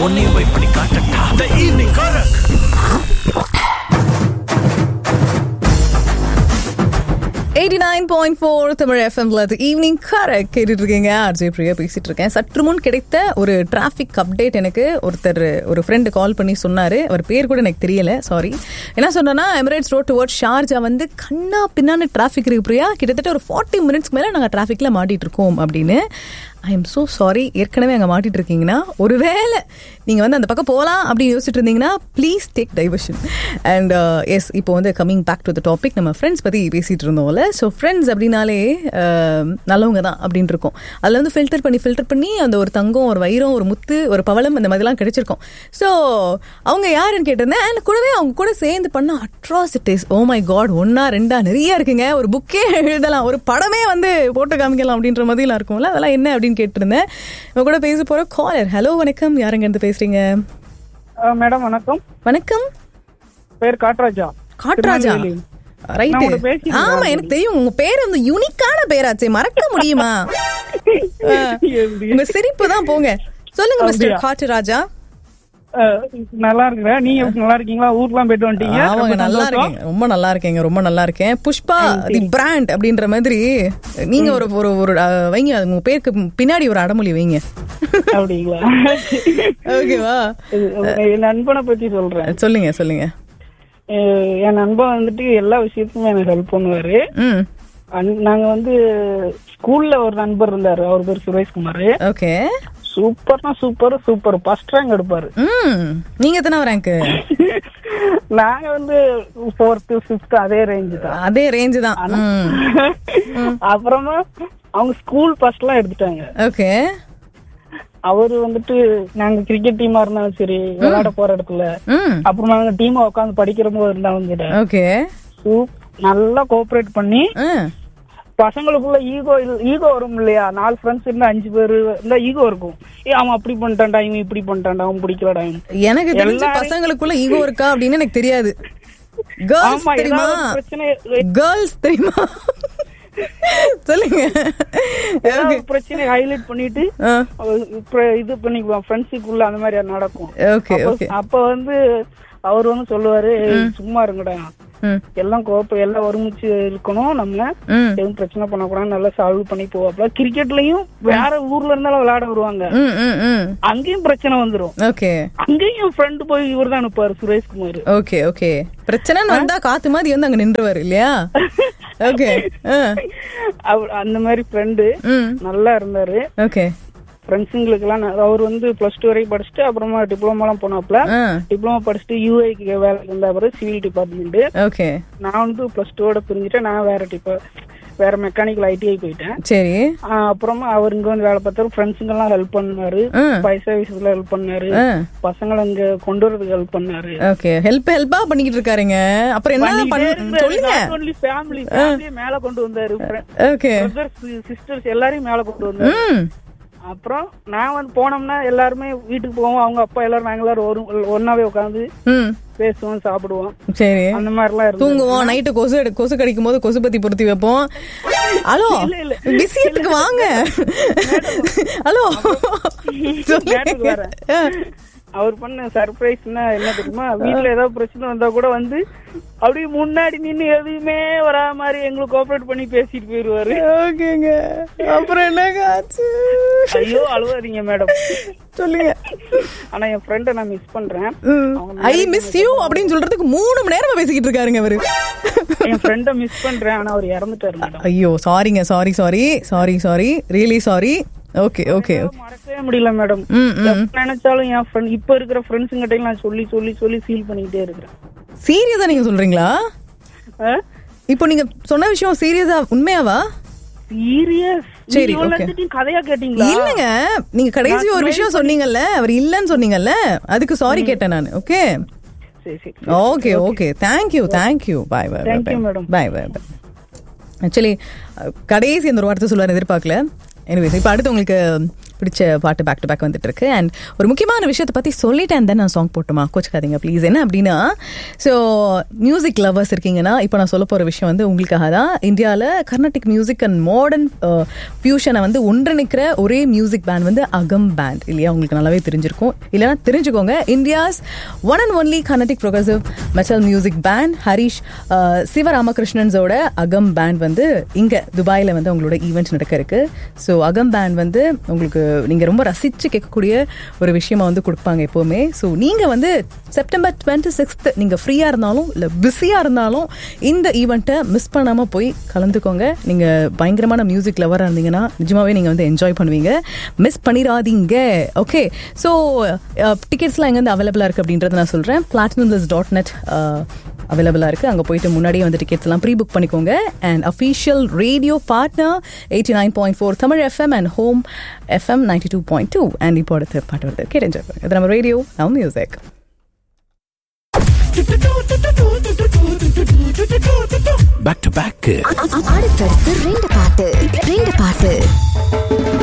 உன்னையும் போய் பண்ணி காட்டட்டா the evening correct eighty nine point four Tamil எஃப்எம்ல ஈவினிங் கரெக்ட் கேட்டுட்டு இருக்கீங்க ஆர்ஜே பிரியா பேசிட்டு இருக்கேன் சற்று முன் கிடைத்த ஒரு டிராஃபிக் அப்டேட் எனக்கு ஒருத்தர் ஒரு ஃப்ரெண்டு கால் பண்ணி சொன்னாரு அவர் பேர் கூட எனக்கு தெரியல சாரி என்ன சொன்னா எமிரேட்ஸ் ரோட் டுவர்ட் ஷார்ஜா வந்து கண்ணா பின்னான்னு டிராஃபிக் இருக்கு பிரியா கிட்டத்தட்ட ஒரு ஃபார்ட்டி மினிட்ஸ்க்கு மேலே நாங்கள் டிராஃபிக்ல மாட்டிட்டு இருக்கோம் அப்படின்னு ஐ எம் ஸோ சாரி ஏற்கனவே அங்கே மாட்டிட்டு இருக்கீங்கன்னா ஒருவேளை நீங்கள் வந்து அந்த பக்கம் போகலாம் அப்படின்னு யோசிச்சுட்டு இருந்தீங்கன்னா please take diversion and yes இப்போ வந்து coming back to the topic நம்ம ஃப்ரெண்ட்ஸ் பற்றி பேசிகிட்டு இருந்தோம்ல ஸோ ஃப்ரெண்ட்ஸ் அப்படின்னாலே uh, நல்லவங்க தான் அப்படின்னு இருக்கும் அதில் வந்து ஃபில்டர் பண்ணி ஃபில்டர் பண்ணி அந்த ஒரு தங்கம் ஒரு வைரம் ஒரு முத்து ஒரு பவளம் அந்த மாதிரிலாம் கிடைச்சிருக்கும் ஸோ அவங்க யாருன்னு கேட்டிருந்தேன் அண்ட் கூடவே அவங்க கூட சேர்ந்து பண்ண அட்ராசிட்டிஸ் ஓ மை காட் ஒன்னா ரெண்டா நிறைய இருக்குங்க ஒரு புக்கே எழுதலாம் ஒரு படமே வந்து போட்டு காமிக்கலாம் அப்படின்ற மாதிரிலாம் இருக்கும்ல அதெல்லாம் என்ன அப்படின்னு கேட்டிருந்தேன் இவங்க கூட பேச போற காலர் ஹலோ வணக்கம் யாருங்க இருந்து பேசுறீங்க மேடம் வணக்கம் வணக்கம் பேர் காட்ராஜா காட்ராஜா திருநெல்வேலி. நான் ரைட்டு உங்கள்ட்ட பேசியிருக்கேன் ஆமா எனக்கு தெரியும் உங்க பேர் வந்து யூனிக்கான பேராச்சே மறக்க முடியுமா ஆ. எப்படி? உங்க சிரிப்பு தான் போங்க சொல்லுங்க மிஸ்டர் அப்படியா? காட்டுராஜா அஹ், நல்லா இருக்கிறேன் நீங்க எப்படி நல்லா இருக்கீங்களா ஊருக்குலாம் போயிட்டு வந்துட்டீங்க ஆமாங்க ரொம்ப நல்லா சந்தோஷம். இருக்கேங்க ரொம்ப நல்லா இருக்கேங்க ரொம்ப நல்லா இருக்கேன் புஷ்பா தி பிராண்ட் அப்படின்ற மாதிரி நீங்க ஒரு ஒரு ஒரு அஹ், வைங்க அது உங்க பேருக்கு பின்னாடி ஒரு அடமொழி வைங்க அப்படிங்களா ஓகேவா இது, என் நண்பனை பத்தி சொல்றேன் சொல்லுங்க சொல்லுங்க அஹ், என் நண்பன் வந்துட்டு எல்லா விஷயத்துக்குமே எனக்கு ஹெல்ப் பண்ணுவாரு ம் அன்- நாங்க வந்து ஸ்கூல்ல ஒரு நண்பர் இருந்தாரு அவர் பேர் சுரேஷ்குமார் ஓகே சூப்பர்னா சூப்பர் சூப்பர் ஃபர்ஸ்ட் ரேங்க் எடுப்பாரு ம் நீங்க எத்தனை ரேங்க் நாங்க வந்து ஃபோர்த்து ஃபிஃப்த் அதே ரேஞ்சு தான் அதே ரேஞ்சு தான் ம் அப்புறமா அவங்க ஸ்கூல் ஃபர்ஸ்ட் எல்லாம் எடுத்துட்டாங்க ஓகே அவரு வந்துட்டு நாங்க கிரிக்கெட் டீமா இருந்தாலும் சரி விளையாட போற இடத்துல ம் அப்புறமா நாங்க டீமா உட்காந்து படிக்கிற போது இருந்தாலும் கூட ஓகே சூப் நல்லா கோஆபரேட் பண்ணி ஆ பசங்களுக்குள்ள ஈகோ ஈகோ வரும் இல்லையா நாலு ஃப்ரெண்ட்ஸ் இருந்தா அஞ்சு பேரு இருந்தா ஈகோ இருக்கும் ஏ அவன் அப்படி பண்ணிட்டான்டா இவன் இப்படி பண்ணிட்டான்டா அவன் பிடிக்கலடா இவன். எனக்கு தெரிஞ்ச எல்லாரையும்- பசங்களுக்குள்ள ஈகோ இருக்கா அப்படின்னு எனக்கு தெரியாது கேர்ள்ஸ் ஆமா தெரியுமா ஏதாவது ஒரு பிரச்சனை கேர்ள்ஸ் தெரியுமா சொல்லுங்க ஏதாவது ஒரு பிரச்சனை ஹைலைட் பண்ணிட்டு அவ- இப்ப இது பண்ணிக்குவான் ஃப்ரெண்ட்ஷிப்புள்ள அந்த மாதிரி நடக்கும் ஓகே அப்ப- ஓகே அப்ப வந்து அவர் வந்து சொல்லுவாரு "ஏய், சும்மா இருங்கடா ம் எல்லாம் கோப்ப எல்லாம் ஒருமிச்சு இருக்கணும் நம்ம ம் எதுவும் பிரச்சனை பண்ணக்கூடாது நல்லா சால்வ் பண்ணி போவாப்ல கிரிக்கெட்லயும் வேற ஊர்ல இருந்தாலும் விளையாட வருவாங்க ம் ம் ம் அங்கேயும் பிரச்சனை வந்துரும் ஓகே அங்கேயும் என் ஃப்ரெண்டு போய் இவர் தான் அனுப்பாரு சுரேஷ்குமார் ஓகே ஓகே பிரச்சனைன்னு வந்தா காத்து மாதிரி வந்து அங்க நின்றுவாரு இல்லையா ஓகே அவர் அந்த மாதிரி ஃப்ரெண்டு ம் நல்லா இருந்தாரு ஓகே ஃப்ரெண்ட்ஸுங்களுக்கு எல்லாம் அவர் வந்து பிளஸ் டூ வரைக்கும் படிச்சுட்டு அப்புறமா டிப்ளமா எல்லாம் போனாப்ல ஆ டிப்ளமா படிச்சுட்டு யூஐக்கு வேலைக்கு இருந்த அப்புறம் சிவில் டிபார்ட்மெண்ட் ஓகே நான் வந்து பிளஸ் டூவோட பிரிஞ்சுட்டு நான் வேற டிப்பா வேற மெக்கானிக்கல் ஐடிஐ போயிட்டேன் சரி ஆஹ் அப்புறமா அவர் இங்க வந்து வேலை பார்த்தாரு ஃப்ரெண்ட்ஸுங்க எல்லாம் ஹெல்ப் பண்ணாரு ம். பைசா விஷயத்துல ஹெல்ப் பண்ணாரு ஆ பசங்களை இங்க கொண்டு வரதுக்கு ஹெல்ப் பண்ணாரு ஓகே ஹெல்ப் ஹெல்ப்பா பண்ணிக்கிட்டு இருக்காருங்க அப்புறம் என்ன பண்ண சொல்லுங்க ஃபேமிலி ஃபேமிலியை மேல கொண்டு வந்தாரு ஓகே பிரதர்ஸ் சிஸ்டர்ஸ் எல்லாரையும் மேல கொண்டு வந்தாரு ம் அப்புறம் நான் வந்து போனோம்னா எல்லாருமே வீட்டுக்கு போவோம் அவங்க அப்பா எல்லாரும் நாங்க எல்லாரும் ஒரு ஒன்னாவே உட்காந்து ம் பேசுவோம் சாப்பிடுவோம் சரி அந்த மாதிரிலாம் இருந்து தூங்குவோம் நைட்டு கொசு எடு- கொசு கடிக்கும் போது கொசு பத்தி பொருத்தி வைப்போம் ஹலோ இல்ல, இல்ல. பிஸியத்துக்கு வாங்க ஹலோ நேரத்துக்கு வரேன். அவர் பண்ண சர்ப்ரைஸ்னா என்ன தெரியுமா வீட்ல ஏதாவது பிரச்சனை வந்தா கூட வந்து அப்படியே முன்னாடி நின்னு எதுவுமே வரா மாதிரி எங்களுக்கு கோஆபரேட் பண்ணி பேசிட்டு போயிருவாரு ஓகேங்க அப்புறம் என்னங்க ஆச்சு ஐயோ அழுவாதீங்க மேடம் சொல்லுங்க ஆனா என் ஃப்ரெண்ட நான் மிஸ் பண்றேன் ஐ மிஸ் யூ அப்படின்னு சொல்றதுக்கு மூணு மணி நேரமா பேசிக்கிட்டு இருக்காருங்க அவரு என் ஃப்ரெண்ட மிஸ் பண்றேன் ஆனா அவர் இறந்துட்டாரு மேடம் ஐயோ சாரிங்க sorry sorry sorry sorry really sorry okay okay okay மறக்கவே முடியல மேடம் ம் ம் எப்ப நினைச்சாலும் என் ஃப்ரெண்ட் இப்ப இருக்கிற ஃப்ரெண்ட்ஸுங்கிட்ட நான் சொல்லி சொல்லி சொல்லி ஃபீல் பண்ணிக்கிட்டே இருக்கிறேன் சீரியஸா நீங்க சொல்றீங்களா இப்போ நீங்க சொன்ன விஷயம் சீரியஸா உண்மையாவா சீரியஸ் சரி, சரி okay. கதையா கேட்டீங்களா இல்லங்க நீங்க கடைசி ஒரு விஷயம் சொன்னீங்கல்ல அவர் இல்லன்னு சொன்னீங்கல்ல அதுக்கு சாரி கேட்டேன் நான் ஓகே சரி சரி okay okay thank you thank you bye bye Thank you, madam. Bye bye bye actually கடைசி அந்த ஒரு வார்த்தை சொல்லுவார் எதிர்பார்க்கல எனிவேஸ் இப்போ அடுத்து உங்களுக்கு பிடிச்ச பாட்டு பேக் டு பேக் வந்துட்டு இருக்கு அண்ட் ஒரு முக்கியமான விஷயத்தை பத்தி சொல்லிட்டேன் தான் நான் சாங் போட்டுமா கோச்சுக்காதீங்க ப்ளீஸ் என்ன அப்படின்னா ஸோ மியூசிக் லவர்ஸ் இருக்கீங்கன்னா இப்போ நான் சொல்ல போற விஷயம் வந்து உங்களுக்காக தான் இந்தியாவில் கர்நாடிக் மியூசிக் அண்ட் மாடர்ன் ஃபியூஷனை வந்து ஒன்றிணைக்கிற ஒரே மியூசிக் பேண்ட் வந்து அகம் பேண்ட் இல்லையா உங்களுக்கு நல்லாவே தெரிஞ்சிருக்கும் இல்லைன்னா தெரிஞ்சுக்கோங்க India's one and only Carnatic progressive metal music band Harish ah, சிவராமகிருஷ்ணன்ஸோட அகம் பேண்ட் வந்து இங்கே துபாயில் வந்து அவங்களோட ஈவெண்ட் நடக்க இருக்கு ஸோ அகம் பேண்ட் வந்து உங்களுக்கு நீங்கள் ரொம்ப ரசித்து கேட்கக்கூடிய ஒரு விஷயமா வந்து கொடுப்பாங்க எப்போவுமே ஸோ நீங்கள் வந்து செப்டம்பர் டுவெண்ட்டி சிக்ஸ்த் நீங்கள் ஃப்ரீயாக இருந்தாலும் இல்லை பிஸியாக இருந்தாலும் இந்த ஈவெண்ட்டை மிஸ் பண்ணாமல் போய் கலந்துக்கோங்க நீங்கள் பயங்கரமான மியூசிக் லவராக இருந்தீங்கன்னா நிஜமாவே நீங்கள் வந்து என்ஜாய் பண்ணுவீங்க மிஸ் பண்ணிடாதீங்க ஓகே ஸோ டிக்கெட்ஸ்லாம் எங்கேருந்து அவைலபிளாக இருக்குது அப்படின்றத நான் சொல்கிறேன் பிளாட்டினம் டாட் நெட் அவைலபிளாக இருக்குது அங்கே போயிட்டு முன்னாடியே வந்து டிக்கெட்ஸ் எல்லாம் ப்ரீ புக் பண்ணிக்கோங்க and official radio partner eighty nine point four Tamil FM and home FM ninety two point two and இப்போ அடுத்த பாட்டு வருது கேட்டு என்ஜாய் பண்ணுங்க இது நம்ம ரேடியோ நம்ம மியூசிக் Back to back. அடுத்தடுத்து ரெண்டு பாட்டு ரெண்டு பாட்டு